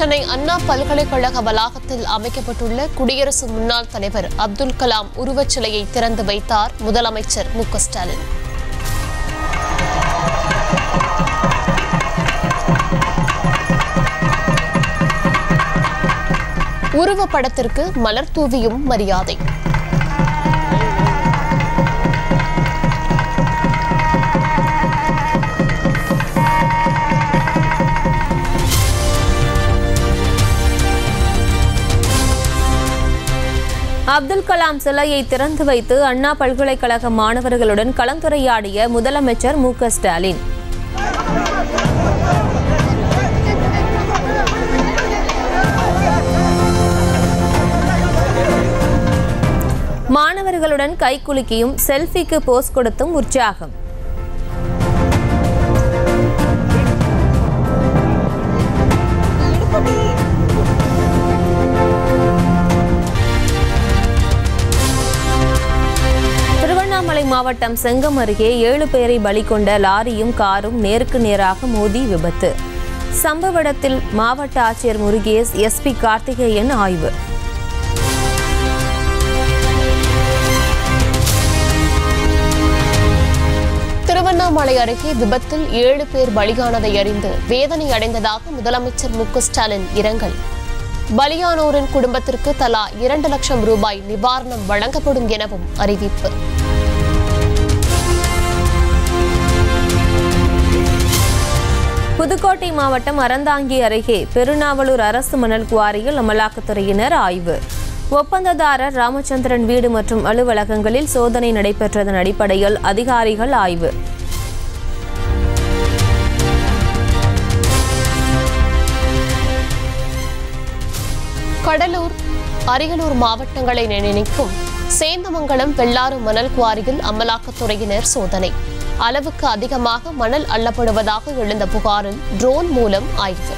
சென்னை அண்ணா பல்கலைக்கழக வளாகத்தில் அமைக்கப்பட்டுள்ள குடியரசு முன்னாள் தலைவர் அப்துல் கலாம் உருவச்சிலையை திறந்து வைத்தார் முதலமைச்சர் மு க ஸ்டாலின் உருவப்படத்திற்கு மலர் தூவியும் மரியாதை அப்துல் கலாம் சிலையை திறந்து வைத்து அண்ணா பல்கலைக்கழக மாணவர்களுடன் கலந்துரையாடிய முதலமைச்சர் மு க ஸ்டாலின் மாணவர்களுடன் கைகுலுக்கியும் செல்ஃபிக்கு போஸ் கொடுத்தும் உற்சாகம் திருவண்ணாமலை மாவட்டம் செங்கம் அருகே ஏழு பேரை பலி கொண்ட லாரியும் காரும் நேருக்கு நேராக மோதி விபத்து சம்பவ இடத்தில் மாவட்ட ஆட்சியர் முருகேஷ் எஸ்பி கார்த்திகேயன் ஆய்வு திருவண்ணாமலை அருகே விபத்தில் ஏழு பேர் பலியானதை அறிந்து வேதனை அடைந்ததாக முதலமைச்சர் மு க ஸ்டாலின் இரங்கல் பலியானோரின் குடும்பத்திற்கு தலா இரண்டு லட்சம் ரூபாய் நிவாரணம் வழங்கப்படும் எனவும் அறிவிப்பு புதுக்கோட்டை மாவட்டம் அறந்தாங்கி அருகே பெருநாவலூர் அரசு மணல் குவாரியில் அமலாக்கத்துறையினர் ஆய்வு ஒப்பந்ததாரர் ராமச்சந்திரன் வீடு மற்றும் அலுவலகங்களில் சோதனை நடைபெற்றதன் அடிப்படையில் அதிகாரிகள் ஆய்வு கடலூர் அரியலூர் மாவட்டங்களை இணைக்கும் சேந்தமங்கலம் வெள்ளாறு மணல் குவாரியில் அமலாக்கத்துறையினர் சோதனை அளவுக்கு அதிகமாக மணல் அள்ளப்படுவதாக எழுந்த புகாரில் ட்ரோன் மூலம் ஆய்வு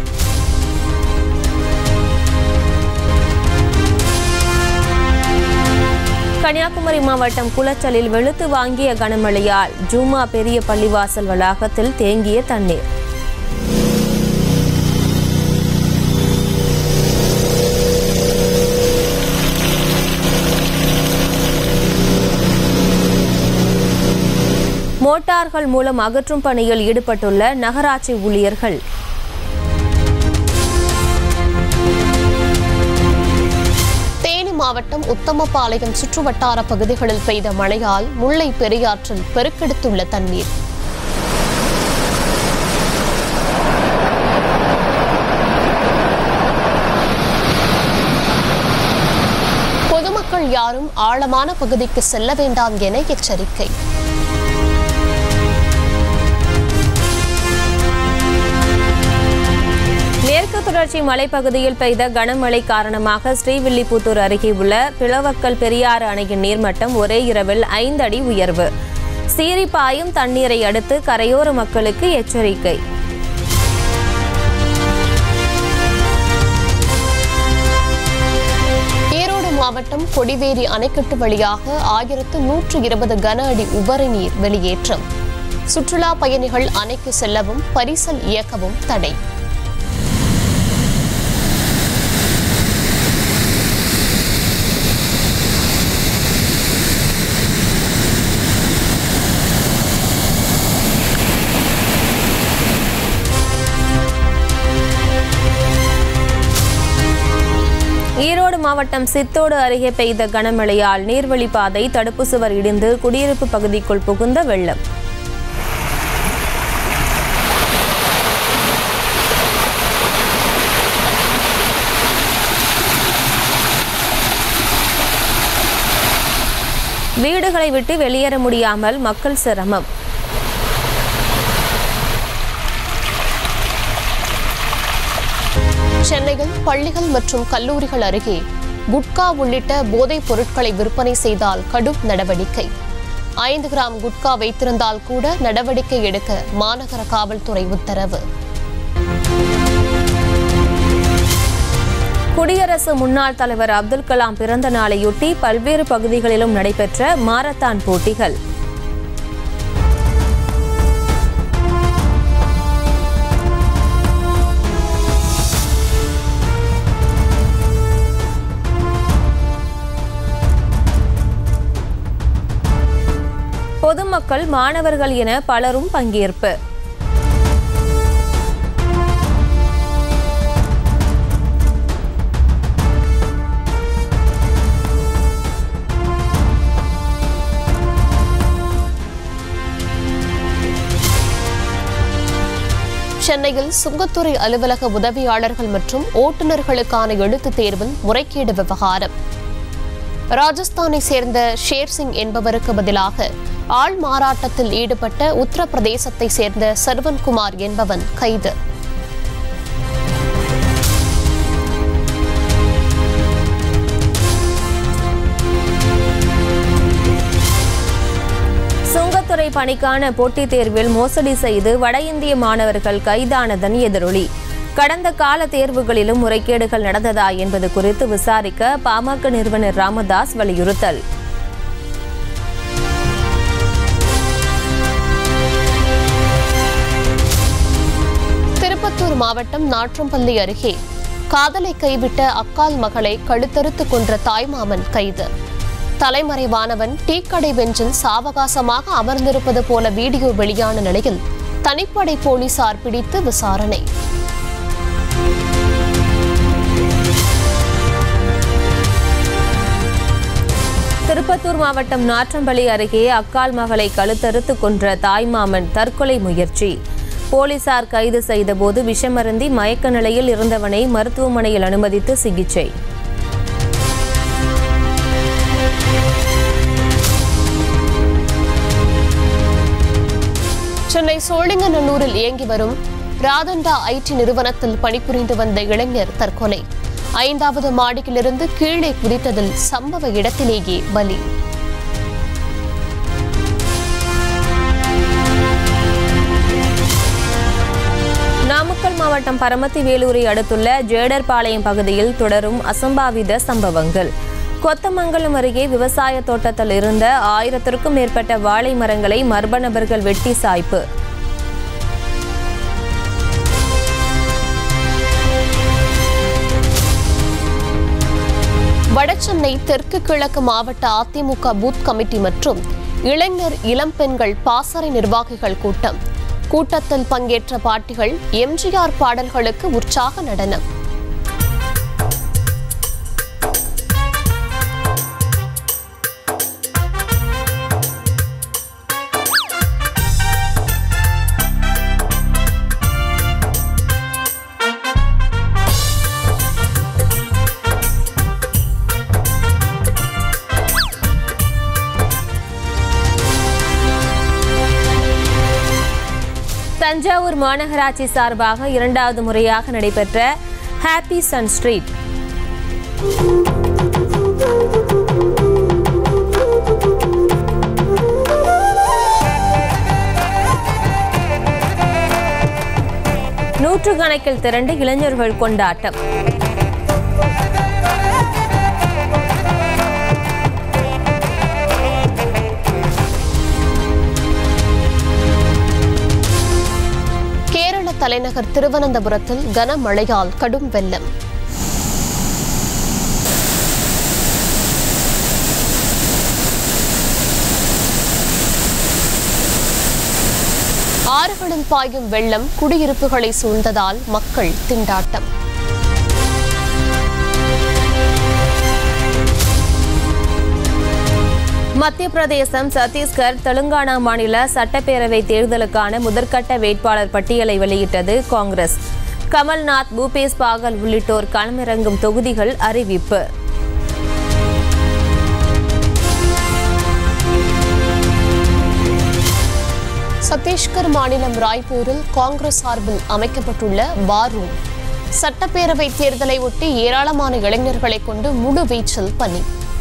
கன்னியாகுமரி மாவட்டம் குளச்சலில் வெளுத்து வாங்கிய கனமழையால் ஜூமா பெரிய பள்ளிவாசல் வளாகத்தில் தேங்கிய தண்ணீர் மோட்டார்கள் மூலம் அகற்றும் பணியில் ஈடுபட்டுள்ள நகராட்சி ஊழியர்கள் தேனி மாவட்டம் உத்தமபாளையம் சுற்றுவட்டார பகுதிகளில் பெய்த மழையால் முல்லை பெரியாற்றில் பெருக்கெடுத்துள்ள தண்ணீர் பொதுமக்கள் யாரும் ஆழமான பகுதிக்கு செல்ல வேண்டாம் என எச்சரிக்கை மேற்கு தொடர்ச்சி மலைப்பகுதியில் பெய்த கனமழை காரணமாக ஸ்ரீவில்லிபுத்தூர் அருகே உள்ள பிளவக்கல் பெரியாறு அணையின் நீர்மட்டம் ஒரே இரவில் ஐந்து அடி உயர்வு சீறி பாயும் தண்ணீரை அடுத்து கரையோர மக்களுக்கு எச்சரிக்கை ஈரோடு மாவட்டம் கொடிவேரி அணைக்கட்டு வழியாக ஆயிரத்து நூற்று இருபது கன அடி உபரி நீர் வெளியேற்றம் சுற்றுலா பயணிகள் அணைக்கு செல்லவும் பரிசல் இயக்கவும் தடை ஈரோடு மாவட்டம் சித்தோடு அருகே பெய்த கனமழையால் நீர்வழிப்பாதை தடுப்பு சுவர் இடிந்து குடியிருப்பு பகுதிக்குள் புகுந்த வெள்ளம் வீடுகளை விட்டு வெளியேற முடியாமல் மக்கள் சிரமம் சென்னையில் பள்ளிகள் மற்றும் கல்லூரிகள் அருகே குட்கா உள்ளிட்ட போதைப் பொருட்களை விற்பனை செய்தால் கடும் நடவடிக்கை ஐந்து கிராம் குட்கா வைத்திருந்தால் கூட நடவடிக்கை எடுக்க மாநகர காவல்துறை உத்தரவு குடியரசு முன்னாள் தலைவர் அப்துல் கலாம் பிறந்த நாளையொட்டி பல்வேறு பகுதிகளிலும் நடைபெற்ற மாரத்தான் போட்டிகள் பொதுமக்கள் மாணவர்கள் என பலரும் பங்கேற்பு சென்னையில் சுங்கத்துறை அலுவலக உதவியாளர்கள் மற்றும் ஓட்டுநர்களுக்கான எழுத்துத் தேர்வில் முறைகேடு விவகாரம் ராஜஸ்தானை சேர்ந்த ஷேர் சிங் என்பவருக்கு பதிலாக ஆள் மாறாட்டத்தில் ஈடுபட்ட உத்தரப்பிரதேசத்தை சேர்ந்த சர்வன்குமார் என்பவன் கைது சுங்கத்துறை பணிக்கான போட்டித் தேர்வில் மோசடி செய்து வட இந்திய மாணவர்கள் கைதானதன் எதிரொலி கடந்த கால தேர்வுகளிலும் முறைகேடுகள் நடந்ததா என்பது குறித்து விசாரிக்க பாமக நிறுவனர் ராமதாஸ் வலியுறுத்தல் திருப்பத்தூர் மாவட்டம் நாற்றம்பள்ளி அருகே காதலை கைவிட்ட அக்கால் மகளை கழுத்தறுத்து கொன்ற தாய்மாமன் கைது தலைமறைவானவன் டீக்கடை பெஞ்சில் சாவகாசமாக அமர்ந்திருப்பது போல வீடியோ வெளியான நிலையில் தனிப்படை போலீசார் பிடித்து விசாரணை திருப்பத்தூர் மாவட்டம் நாற்றம்பள்ளி அருகே அக்கால் மகளை கழுத்தறுத்து கொன்ற தாய்மாமன் தற்கொலை முயற்சி போலீசார் கைது செய்தபோது விஷமருந்தி மயக்க நிலையில் இருந்தவனை மருத்துவமனையில் அனுமதித்து சிகிச்சை சென்னை சோழிங்கநல்லூரில் இயங்கி வரும் ராதண்டா ஐடி நிறுவனத்தில் பணிபுரிந்து வந்த இளைஞர் தற்கொலை ஐந்தாவது மாடியிலிருந்து கீழே குதித்ததில் சம்பவ இடத்திலேயே பலி நாமக்கல் மாவட்டம் பரமத்தி வேலூரை அடுத்துள்ள ஜேடர்பாளையம் பகுதியில் தொடரும் அசம்பாவித சம்பவங்கள் கொத்தமங்கலம் அருகே விவசாய தோட்டத்தில் இருந்த ஆயிரத்திற்கும் மேற்பட்ட வாழை மரங்களை மர்ம நபர்கள் வெட்டி சாய்ப்பு வடசென்னை தெற்கு கிழக்கு மாவட்ட அதிமுக பூத் கமிட்டி மற்றும் இளைஞர் இளம்பெண்கள் பாசறை நிர்வாகிகள் கூட்டம் கூட்டத்தில் பங்கேற்ற பாட்டிகள் எம்ஜிஆர் பாடல்களுக்கு உற்சாக நடனம் தஞ்சாவூர் மாநகராட்சி சார்பாக இரண்டாவது முறையாக நடைபெற்ற ஹாப்பி சன் ஸ்ட்ரீட் நூற்றுக்கணக்கில் திரண்டு இளைஞர்கள் கொண்டாட்டம் கேரள தலைநகர் திருவனந்தபுரத்தில் கனமழையால் கடும் வெள்ளம் ஆறுகளில் பாயும் வெள்ளம் குடியிருப்புகளை சூழ்ந்ததால் மக்கள் திண்டாட்டம் மத்திய பிரதேசம் சத்தீஸ்கர் தெலுங்கானா மாநில சட்டப்பேரவை தேர்தலுக்கான முதற்கட்ட வேட்பாளர் பட்டியலை வெளியிட்டது காங்கிரஸ் கமல்நாத் பூபேஷ் பாகல் உள்ளிட்டோர் களமிறங்கும் தொகுதிகள் அறிவிப்பு சத்தீஸ்கர் மாநிலம் ராய்ப்பூரில் காங்கிரஸ் சார்பில் அமைக்கப்பட்டுள்ள வார் ரூம் சட்டப்பேரவை தேர்தலை ஒட்டி ஏராளமான இளைஞர்களை கொண்டு முழு வீச்சில் பணி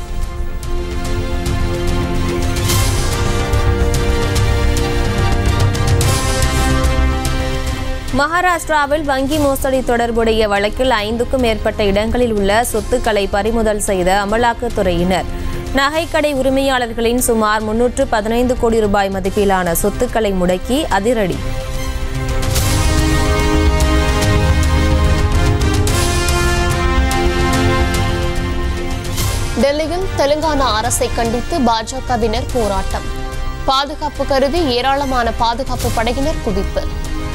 மகாராஷ்டிராவில் வங்கி மோசடி தொடர்புடைய வழக்கில் ஐந்துக்கும் மேற்பட்ட இடங்களில் உள்ள சொத்துக்களை பறிமுதல் செய்த அமலாக்கத்துறையினர் நகைக்கடை உரிமையாளர்களின் சுமார் முன்னூற்று பதினைந்து கோடி ரூபாய் மதிப்பிலான சொத்துக்களை முடக்கி அதிரடி டெல்லியில் தெலுங்கானா அரசை கண்டித்து பாஜகவினர் போராட்டம் பாதுகாப்பு கருதி ஏராளமான பாதுகாப்பு படையினர் குவிப்பு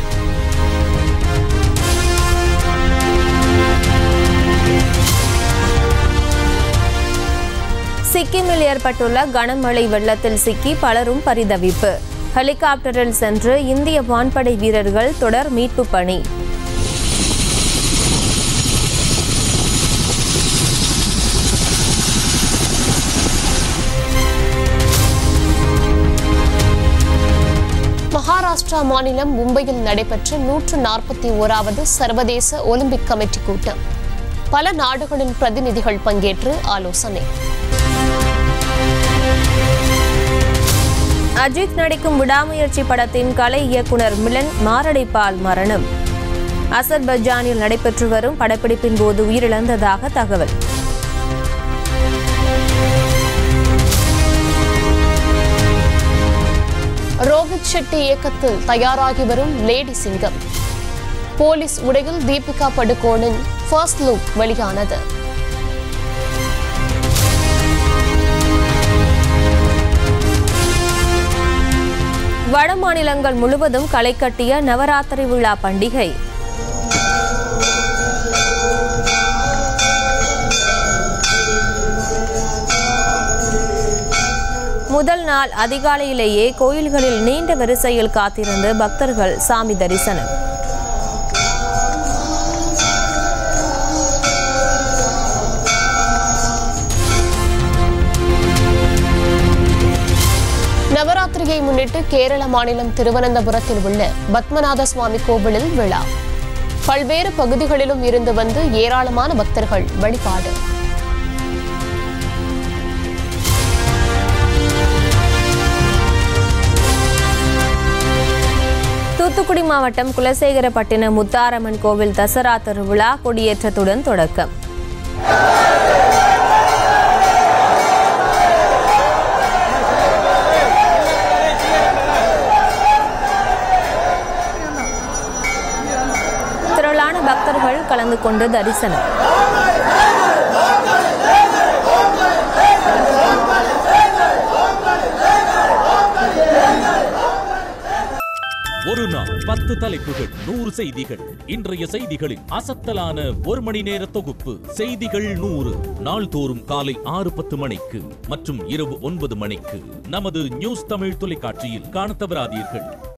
சிக்கிமில் ஏற்பட்டுள்ள கனமழை வெள்ளத்தில் சிக்கி பலரும் பரிதவிப்பு ஹெலிகாப்டரில் சென்று இந்திய வான்படை வீரர்கள் தொடர் மீட்பு பணி மகாராஷ்டிரா மாநிலம் மும்பையில் நடைபெற்ற நூற்று நாற்பத்தி ஓராவது சர்வதேச ஒலிம்பிக் கமிட்டி கூட்டம் பல நாடுகளின் பிரதிநிதிகள் பங்கேற்று ஆலோசனை அஜித் நடிக்கும் விடாமுயற்சி படத்தின் கலை இயக்குனர் மிலன் மாரடைப்பால் மரணம் அசர்பைஜானில் நடைபெற்று வரும் படப்பிடிப்பின் போது உயிரிழந்ததாக தகவல் ரோஹித் ஷெட்டி இயக்கத்தில் தயாராகி வரும் லேடி சிங்கம் போலீஸ் உடையில் தீபிகா படுகோனின் ஃபர்ஸ்ட் லுக் வெளியானது வட மாநிலங்கள் முழுவதும் களை கட்டிய நவராத்திரி விழா பண்டிகை முதல் நாள் அதிகாலையிலேயே கோயில்களில் நீண்ட வரிசையில் காத்திருந்து பக்தர்கள் சாமி தரிசனம் நவராத்திரியை முன்னிட்டு கேரள மாநிலம் திருவனந்தபுரத்தில் உள்ள பத்மநாத சுவாமி கோவிலில் விழா பல்வேறு பகுதிகளிலும் இருந்து வந்து ஏராளமான பக்தர்கள் வழிபாடு தூத்துக்குடி மாவட்டம் குலசேகரப்பட்டினம் முத்தாரம்மன் கோவில் தசரா திருவிழா கொடியேற்றத்துடன் தொடக்கம் திரளான பக்தர்கள் கலந்து கொண்டு தரிசனம் ஒரு நாள் பத்து தலைப்புகள் நூறு செய்திகள் இன்றைய செய்திகளின் அசத்தலான ஒரு மணி நேர தொகுப்பு செய்திகள் நூறு நாள்தோறும் காலை ஆறு பத்து மணிக்கு மற்றும் இரவு ஒன்பது மணிக்கு நமது நியூஸ் தமிழ் தொலைக்காட்சியில் காணத் தவறாதீர்கள்